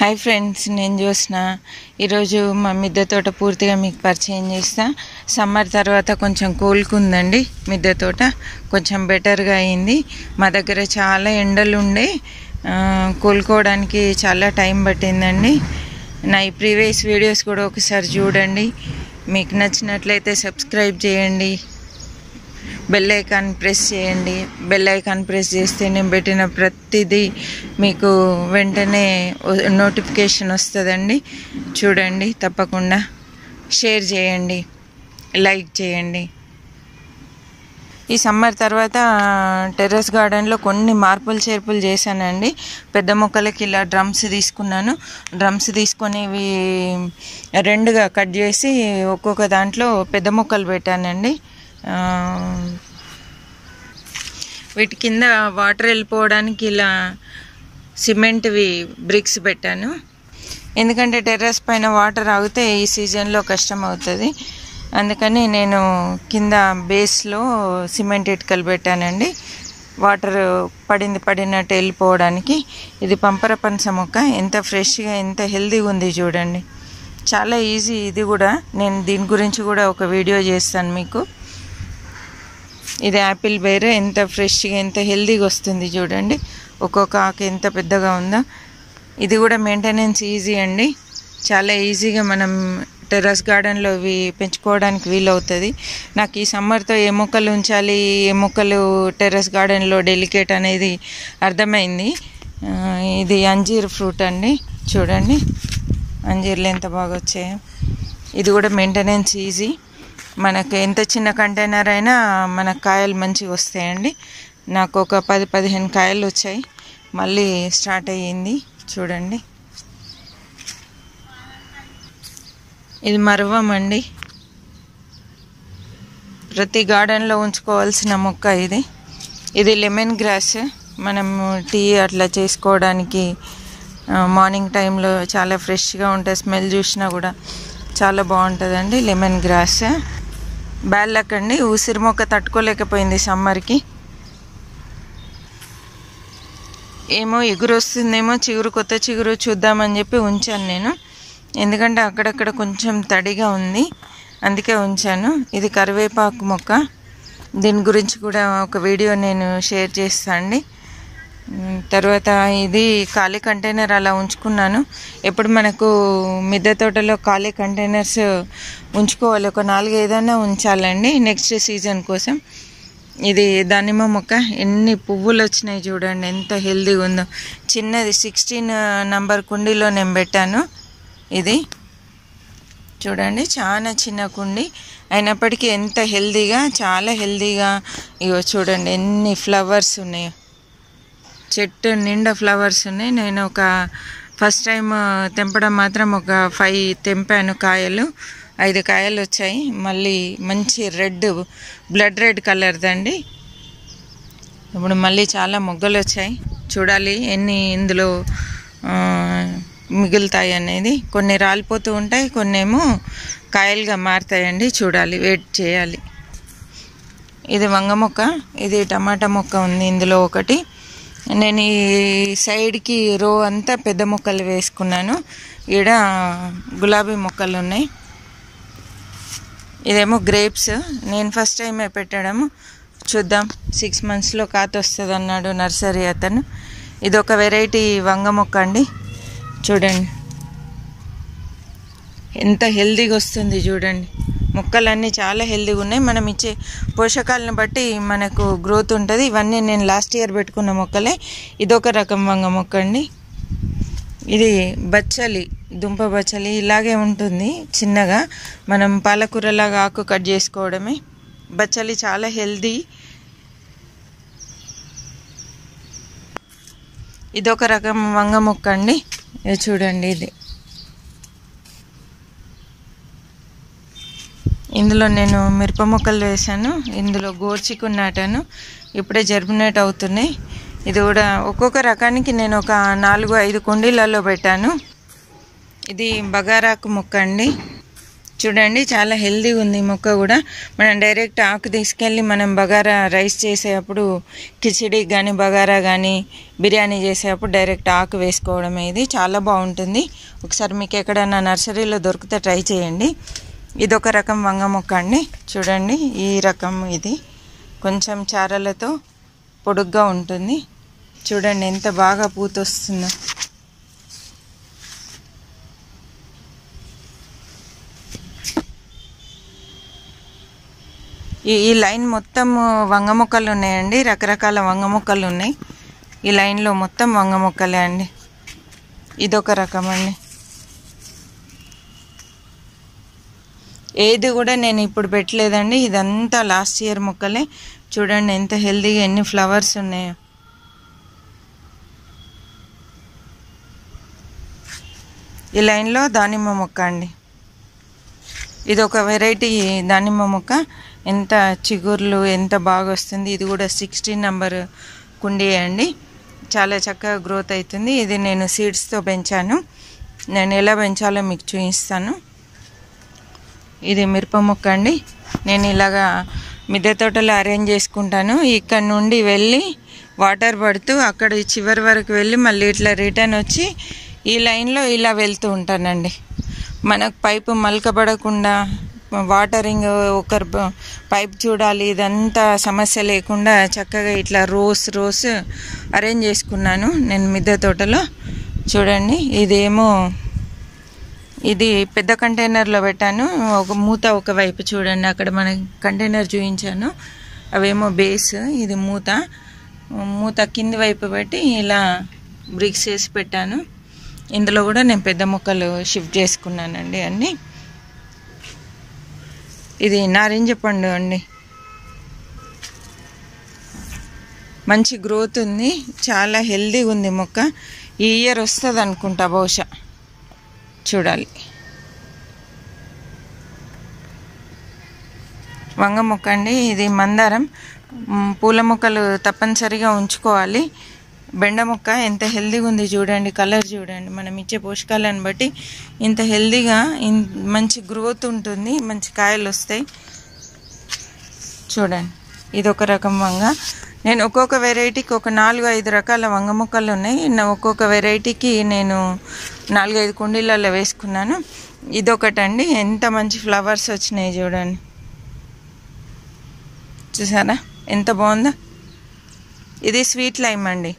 Hi friends నేను చూసిన ఈరోజు మా మిద్దె తోట పూర్తిగా మీకు పరిచయం చేస్తా సమ్మర్ తర్వాత కొంచెం కోలుకుందండి మిద్దె తోట కొంచెం బెటర్గా అయింది మా దగ్గర చాలా ఎండలు ఉండే ఆ, కోలుకోవడానికి చాలా టైం పట్టిందండి నా ఈ ప్రీవియస్ వీడియోస్ కూడా ఒకసారి చూడండి మీకు నచ్చినట్లయితే సబ్స్క్రైబ్ చేయండి బెల్ ఐకాన్ ప్రెస్ చేయండి బెల్ ఐకాన్ ప్రెస్ చేస్తే నేను పెట్టిన ప్రతిదీ మీకు వెంటనే నోటిఫికేషన్ వస్తుందండి చూడండి తప్పకుండా షేర్ చేయండి లైక్ చేయండి ఈ సమ్మర్ తర్వాత టెర్రస్ గార్డెన్లో కొన్ని మార్పులు చేర్పులు చేశానండి పెద్ద మొక్కలకి ఇలా డ్రమ్స్ తీసుకున్నాను డ్రమ్స్ తీసుకొని ఇవి రెండుగా కట్ చేసి ఒక్కొక్క దాంట్లో పెద్ద మొక్కలు పెట్టానండి ఆ, వీటి కింద వాటర్ వెళ్ళిపోవడానికి ఇలా సిమెంట్వి బ్రిక్స్ పెట్టాను ఎందుకంటే టెర్రస్ పైన వాటర్ ఆగితే ఈ సీజన్లో కష్టం అవుతుంది అందుకని నేను కింద బేస్లో సిమెంట్ ఇటుకలు పెట్టానండి వాటర్ పడింది పడినట్టు వెళ్ళిపోవడానికి ఇది పంపర పనస మొక్క ఎంత ఫ్రెష్గా ఎంత హెల్తీగా ఉంది చూడండి చాలా ఈజీ ఇది కూడా నేను దీని గురించి కూడా ఒక వీడియో చేస్తాను మీకు ఇది యాపిల్ బేర్ ఎంత ఫ్రెష్గా ఎంత హెల్తీగా వస్తుంది చూడండి ఒక్కొక్క ఆకు ఎంత పెద్దగా ఉందో ఇది కూడా మెయింటెనెన్స్ ఈజీ అండి చాలా ఈజీగా మనం టెర్రస్ గార్డెన్లో ఇవి పెంచుకోవడానికి వీలవుతుంది నాకు ఈ సమ్మర్తో ఏ మొక్కలు ఉంచాలి ఏ మొక్కలు టెర్రస్ గార్డెన్లో డెలికేట్ అనేది అర్థమైంది ఆ, ఇది అంజీర్ ఫ్రూట్ అండి చూడండి అంజీర్లు ఎంత బాగా వచ్చాయో ఇది కూడా మెయింటెనెన్స్ ఈజీ మనకు ఎంత చిన్న కంటైనర్ అయినా మన కాయలు మంచిగా వస్తాయండి నాకు ఒక పది పదిహేను కాయలు వచ్చాయి మళ్ళీ స్టార్ట్ అయ్యింది చూడండి ఇది మరవం అండి ప్రతి గార్డెన్లో ఉంచుకోవాల్సిన మొక్క ఇది ఇది లెమన్ గ్రాస్ మనం టీ అట్లా చేసుకోవడానికి ఆ, మార్నింగ్ టైంలో చాలా ఫ్రెష్గా ఉంటుంది స్మెల్ చూసినా కూడా చాలా బాగుంటుందండి లెమన్ గ్రాస్ బ్యాల్లకండి ఉసిరి మొక్క తట్టుకోలేకపోయింది సమ్మర్కి ఏమో ఎగురు వస్తుందేమో చిగురు కొత్త చిగురు చూద్దామని చెప్పి ఉంచాను నేను ఎందుకంటే అక్కడక్కడ కొంచెం తడిగా ఉంది అందుకే ఉంచాను ఇది కరివేపాకు మొక్క దీని గురించి కూడా ఒక వీడియో నేను షేర్ చేస్తాను అండి ఉమ్, తర్వాత ఇది ఖాళీ కంటైనర్ అలా ఉంచుకున్నాను ఎప్పుడు మనకు మిద్దె తోటలో ఖాళీ కంటైనర్స్ ఉంచుకోవాలి ఒక నాలుగు ఏదైనా ఉంచాలండి నెక్స్ట్ సీజన్ కోసం ఇది దానిమ్మ మొక్క ఎన్ని పువ్వులు వచ్చినాయి చూడండి ఎంత హెల్దీగా ఉందో చిన్నది సిక్స్టీన్ నంబర్ కుండీలో నేను పెట్టాను ఇది చూడండి చాలా చిన్న కుండి అయినప్పటికీ ఎంత హెల్దీగా చాలా హెల్దీగా ఇగో చూడండి ఎన్ని ఫ్లవర్స్ ఉన్నాయో చెట్టు నిండా ఫ్లవర్స్ ఉన్నాయి నేను ఒక ఫస్ట్ టైం తెంపడం మాత్రం ఒక ఫైవ్ తెంపాను కాయలు ఐదు కాయలు వచ్చాయి మళ్ళీ మంచి రెడ్ బ్లడ్ రెడ్ కలర్దండి ఇప్పుడు మళ్ళీ చాలా మొగ్గలు వచ్చాయి చూడాలి ఎన్ని ఇందులో ఆ, మిగులుతాయి అనేది కొన్ని రాలిపోతూ ఉంటాయి కొన్ని ఏమో కాయలుగా మారుతాయండి చూడాలి వెయిట్ చేయాలి ఇది వంగ మొక్క ఇది టమాటా మొక్క ఉంది ఇందులో ఒకటి నేను ఈ సైడ్కి రో అంతా పెద్ద మొక్కలు వేసుకున్నాను ఈడ గులాబీ మొక్కలు ఉన్నాయి ఇదేమో గ్రేప్స్ నేను ఫస్ట్ టైమే పెట్టడము చూద్దాం సిక్స్ మంత్స్లో కాత వస్తుంది అన్నాడు నర్సరీ అతను ఇది ఒక వెరైటీ వంగ మొక్క అండి చూడండి ఎంత హెల్దీగా వస్తుంది చూడండి మొక్కలన్నీ చాలా హెల్దీగా ఉన్నాయి మనం ఇచ్చే పోషకాలను బట్టి మనకు గ్రోత్ ఉంటుంది ఇవన్నీ నేను లాస్ట్ ఇయర్ పెట్టుకున్న మొక్కలే ఇదొక రకం వంగ మొక్క అండి ఇది బచ్చలి దుంప బచ్చలి ఇలాగే ఉంటుంది చిన్నగా మనం పాలకూరలాగా ఆకు కట్ చేసుకోవడమే బచ్చలి చాలా హెల్దీ ఇదొక రకం వంగ మొక్క అండి ఇది చూడండి ఇది ఇందులో నేను మిరప మొక్కలు వేశాను ఇందులో గోర్చికుని నాటాను ఇప్పుడే జర్మినేట్ అవుతున్నాయి ఇది కూడా ఒక్కొక్క రకానికి నేను ఒక నాలుగు ఐదు కుండీలలో పెట్టాను ఇది బగారాకు మొక్క అండి చూడండి చాలా హెల్దీగా ఉంది ఈ మొక్క కూడా మనం డైరెక్ట్ ఆకు తీసుకెళ్ళి మనం బగారా రైస్ చేసేటప్పుడు కిచిడి కానీ బగారా కానీ బిర్యానీ చేసేటప్పుడు డైరెక్ట్ ఆకు వేసుకోవడం ఇది చాలా బాగుంటుంది ఒకసారి మీకు ఎక్కడైనా నర్సరీలో దొరికితే ట్రై చేయండి ఇదొక రకం వంగ మొక్క అండి చూడండి ఈ రకం ఇది కొంచెం చారలతో పొడుగ్గా ఉంటుంది చూడండి ఎంత బాగా పూత వస్తుందో ఈ ఈ లైన్ మొత్తం వంగ మొక్కలు ఉన్నాయండి రకరకాల వంగ మొక్కలు ఉన్నాయి ఈ లైన్లో మొత్తం వంగ మొక్కలే అండి ఇదొక రకం అండి ఏది కూడా నేను ఇప్పుడు పెట్టలేదండి ఇదంతా లాస్ట్ ఇయర్ మొక్కలే చూడండి ఎంత హెల్తీగా ఎన్ని ఫ్లవర్స్ ఉన్నాయో ఈ లైన్లో దానిమ్మ మొక్క అండి ఇది ఒక వెరైటీ దానిమ్మ మొక్క ఎంత చిగుర్లు ఎంత బాగా వస్తుంది ఇది కూడా సిక్స్టీన్ నెంబర్ కుండీ అండి చాలా చక్కగా గ్రోత్ అవుతుంది ఇది నేను సీడ్స్తో పెంచాను నేను ఎలా పెంచాలో మీకు చూపిస్తాను ఇది మిరప మొక్క అండి నేను ఇలాగా మిద్దె తోటలో అరేంజ్ చేసుకుంటాను ఇక్కడ నుండి వెళ్ళి వాటర్ పడుతూ అక్కడ చివరి వరకు వెళ్ళి మళ్ళీ ఇట్లా రిటర్న్ వచ్చి ఈ లైన్లో ఇలా వెళ్తూ ఉంటానండి మనకు పైపు మలకబడకుండా వాటరింగ్ ఒకరు పైప్ చూడాలి ఇదంతా సమస్య లేకుండా చక్కగా ఇట్లా రోస్ రోస్ అరేంజ్ చేసుకున్నాను నేను మిద్దె తోటలో చూడండి ఇదేమో ఇది పెద్ద కంటైనర్లో పెట్టాను ఒక మూత ఒకవైపు చూడండి అక్కడ మన కంటైనర్ చూపించాను అవేమో బేస్ ఇది మూత మూత కింది వైపు పెట్టి ఇలా బ్రిక్స్ వేసి పెట్టాను ఇందులో కూడా నేను పెద్ద మొక్కలు షిఫ్ట్ చేసుకున్నానండి అన్నీ ఇది నారింజ పండు అండి మంచి గ్రోత్ ఉంది చాలా హెల్దీగా ఉంది మొక్క ఈ ఇయర్ వస్తుంది అనుకుంటా బహుశా చూడాలి వంగ మొక్క అండి ఇది మందారం మ్, పూల మొక్కలు తప్పనిసరిగా ఉంచుకోవాలి బెండ మొక్క ఎంత హెల్దీగా ఉంది చూడండి కలర్ చూడండి మనం ఇచ్చే పోషకాలను బట్టి ఇంత హెల్దీగా ఇన్- మంచి గ్రోత్ ఉంటుంది మంచి కాయలు వస్తాయి చూడండి ఇది ఒక రకం వంగ నేను ఒక్కొక్క వెరైటీకి ఒక నాలుగు ఐదు రకాల వంగ మొక్కలు ఉన్నాయి నా ఒక్కొక్క వెరైటీకి నేను నాలుగైదు కుండీలలో వేసుకున్నాను ఇదొకటండి ఎంత మంచి ఫ్లవర్స్ వచ్చినాయి చూడండి చూసారా ఎంత బాగుందో ఇది స్వీట్ లైమ్ అండి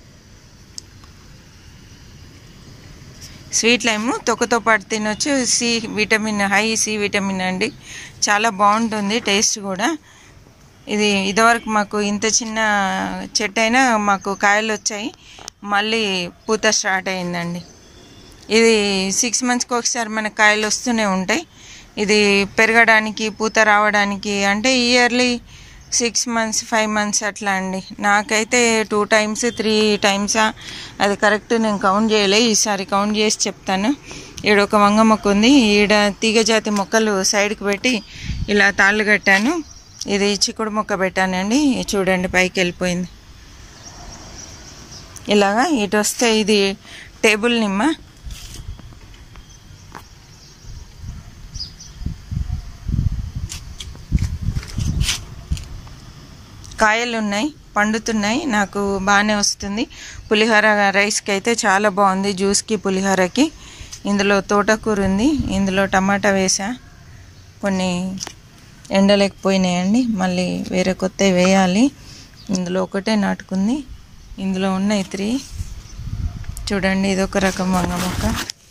స్వీట్ లైమ్ తొక్కతో పాటు తినొచ్చు C vitamin high C vitamin అండి చాలా బాగుంటుంది టేస్ట్ కూడా ఇది ఇదివరకు మాకు ఇంత చిన్న చెట్టు అయినా మాకు కాయలు వచ్చాయి మళ్ళీ పూత స్టార్ట్ అయిందండి ఇది సిక్స్ మంత్స్కి ఒకసారి మనకు కాయలు వస్తూనే ఉంటాయి ఇది పెరగడానికి పూత రావడానికి అంటే yearly six months five months అట్లా అండి నాకైతే టూ టైమ్స్ త్రీ టైమ్సా అది కరెక్ట్ నేను కౌంట్ చేయలే ఈసారి కౌంట్ చేసి చెప్తాను ఈడ ఒక వంగ మొక్క ఉంది ఈడ తీగ జాతి మొక్కలు సైడ్కి పెట్టి ఇలా తాళ్ళు కట్టాను ఇది చిక్కుడు మొక్క పెట్టానండి చూడండి పైకి వెళ్ళిపోయింది ఇలాగా ఇటు వస్తే ఇది టేబుల్ నిమ్మ కాయలు ఉన్నాయి పండుతున్నాయి నాకు బాగానే వస్తుంది పులిహోర రైస్కి అయితే చాలా బాగుంది జ్యూస్కి పులిహోరకి ఇందులో తోటకూర ఉంది ఇందులో టమాటా వేసా కొన్ని ఎండలేకపోయినాయండి మళ్ళీ వేరే కొత్త వేయాలి ఇందులో ఒకటే నాటుకుంది ఇందులో ఉన్నాయి త్రీ చూడండి ఇదొక రకం వంగ మొక్క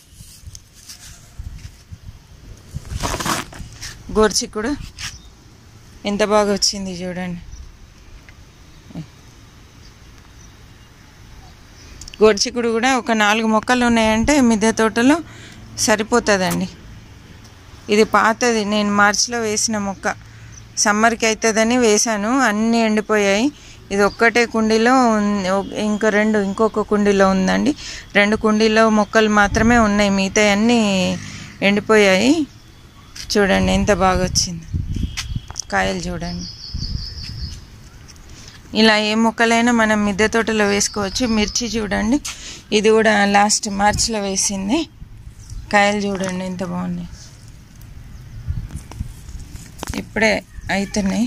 గోర్చిక్కుడు ఎంత బాగా వచ్చింది చూడండి గోర్చిక్కుడు కూడా ఒక నాలుగు మొక్కలు ఉన్నాయంటే మిద్దె తోటలో సరిపోతుందండి ఇది పాతది నేను మార్చిలో వేసిన మొక్క సమ్మర్కి అవుతుందని వేశాను అన్నీ ఎండిపోయాయి ఇది ఒక్కటే కుండీలో ఉంది. ఒ- ఇంకో రెండు ఇంకొక కుండీలో ఉందండి రెండు కుండీలో మొక్కలు మాత్రమే ఉన్నాయి మిగతా అన్నీ ఎండిపోయాయి చూడండి ఎంత బాగా వచ్చింది కాయలు చూడండి ఇలా ఏ మొక్కలైనా మనం మిద్దె తోటలో వేసుకోవచ్చు మిర్చి చూడండి ఇది కూడా లాస్ట్ మార్చిలో వేసింది కాయలు చూడండి ఎంత బాగున్నాయి ఇప్పుడే అవుతున్నాయి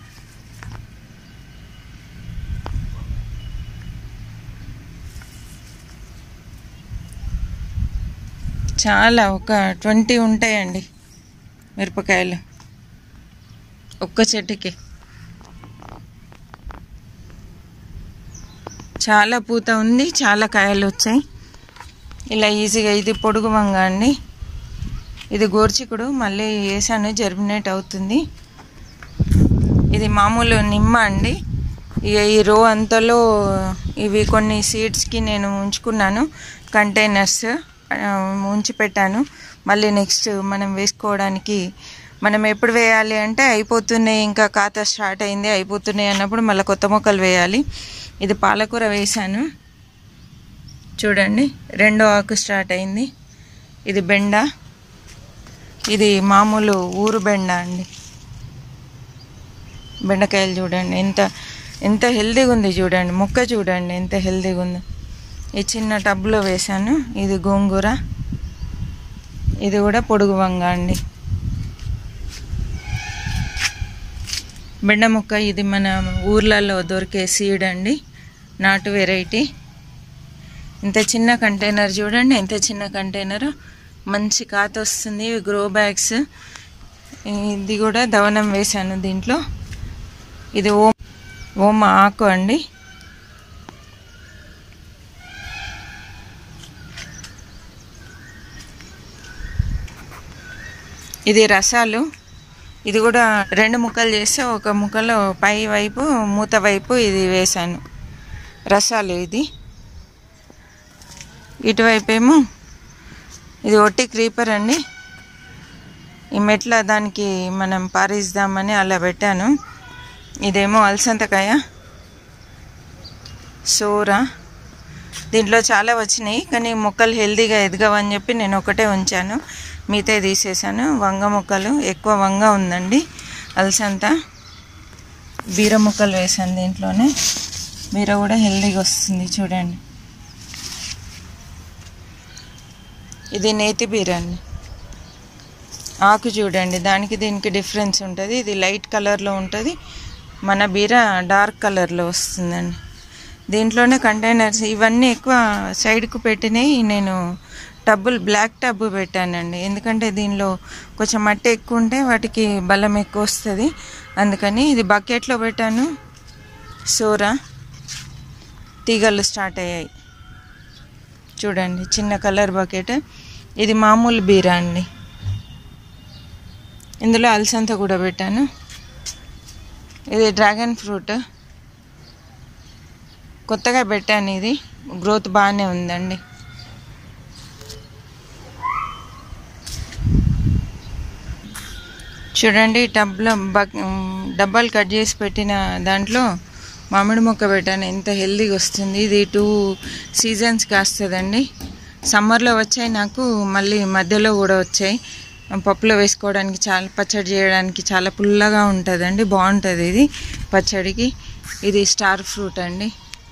చాలా ఒక ట్వంటీ ఉంటాయండి మిరపకాయలు ఒక్క చెట్టుకి చాలా పూత ఉంది చాలా కాయలు వచ్చాయి ఇలా ఈజీగా ఇది పొడుగు వంగ అండి ఇది గోర్చికుడు మళ్ళీ వేసాను జర్మినేట్ అవుతుంది ఇది మామూలు నిమ్మ అండి ఇక ఈ రో అంతలో ఇవి కొన్ని సీడ్స్కి నేను ఉంచుకున్నాను కంటైనర్స్ ఆ, ఉంచి పెట్టాను మళ్ళీ నెక్స్ట్ మనం వేసుకోవడానికి మనం ఎప్పుడు వేయాలి అంటే అయిపోతున్నాయి ఇంకా ఖాతా స్టార్ట్ అయింది అయిపోతున్నాయి అన్నప్పుడు మళ్ళీ కొత్త మొక్కలు వేయాలి ఇది పాలకూర వేసాను చూడండి రెండో ఆకు స్టార్ట్ అయింది ఇది బెండ ఇది మామూలు ఊరు బెండ అండి బెండకాయలు చూడండి ఎంత ఎంత హెల్తీగా ఉంది చూడండి మొక్క చూడండి ఎంత హెల్తీగా ఉందో ఈ చిన్న టబ్లో వేశాను ఇది గోంగూర ఇది కూడా పొడుగు వంగ అండి బెండ మొక్క ఇది మన ఊర్లలో దొరికే సీడ్ అండి నాటు వెరైటీ ఇంత చిన్న కంటైనర్ చూడండి ఎంత చిన్న కంటైనర్ మంచి కాత వస్తుంది ఇవి గ్రో బ్యాగ్స్ ఇది కూడా దవనం వేశాను దీంట్లో ఇది ఓం ఓమ ఆకు అండి ఇది రసాలు ఇది కూడా రెండు ముక్కలు చేస్తే ఒక ముక్కలో పై వైపు మూత వైపు ఇది వేశాను రసాలు ఇది ఇటువైపు ఏమో ఇది ఒట్టి క్రీపర్ అండి ఈ మెట్ల దానికి మనం పారిద్దామని అలా పెట్టాను ఇదేమో అలసంతకాయ సోర దీంట్లో చాలా వచ్చినాయి కానీ మొక్కలు హెల్తీగా ఎదగవని చెప్పి నేను ఒకటే ఉంచాను మిగతా తీసేసాను వంగ మొక్కలు ఎక్కువ వంగ ఉందండి అలసంత బీర మొక్కలు వేసాను దీంట్లోనే బీర కూడా హెల్తీగా వస్తుంది చూడండి ఇది నేతి బీర అండి ఆకు చూడండి దానికి దీనికి డిఫరెన్స్ ఉంటుంది ఇది లైట్ కలర్లో ఉంటుంది మన బీర డార్క్ కలర్లో వస్తుందండి దీంట్లోనే కంటైనర్స్ ఇవన్నీ ఎక్కువ సైడ్కు పెట్టినవి నేను టబ్బులు బ్లాక్ టబ్బు పెట్టానండి ఎందుకంటే దీనిలో కొంచెం మట్టి ఎక్కువ ఉంటే వాటికి బలం ఎక్కువ వస్తుంది అందుకని ఇది బకెట్లో పెట్టాను సోరా తీగలు స్టార్ట్ అయ్యాయి చూడండి చిన్న కలర్ బకెట్ ఇది మామూలు బీరా అండి ఇందులో అలసంత కూడా పెట్టాను ఇది డ్రాగన్ ఫ్రూట్ కొత్తగా పెట్టాను ఇది గ్రోత్ బాగానే ఉందండి చూడండి టబ్లో బక్ డబ్బాలు కట్ చేసి పెట్టిన దాంట్లో మామిడి మొక్క పెట్టాను ఎంత హెల్దీగా వస్తుంది ఇది టూ సీజన్స్ కాస్తుందండి సమ్మర్లో వచ్చాయి నాకు మళ్ళీ మధ్యలో కూడా వచ్చాయి పప్పులో వేసుకోవడానికి చాలా పచ్చడి చేయడానికి చాలా పుల్లగా ఉంటుందండి బాగుంటుంది ఇది పచ్చడికి ఇది స్టార్ ఫ్రూట్ అండి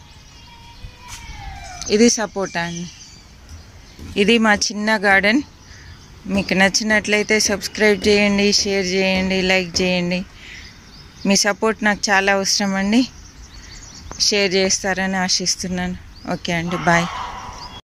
ఇది సపోటా అండి ఇది మా చిన్న గార్డెన్ మీకు నచ్చినట్లయితే సబ్స్క్రైబ్ చేయండి షేర్ చేయండి లైక్ చేయండి మీ సపోర్ట్ నాకు చాలా అవసరం అండి షేర్ చేస్తారని ఆశిస్తున్నాను ఓకే అండి బాయ్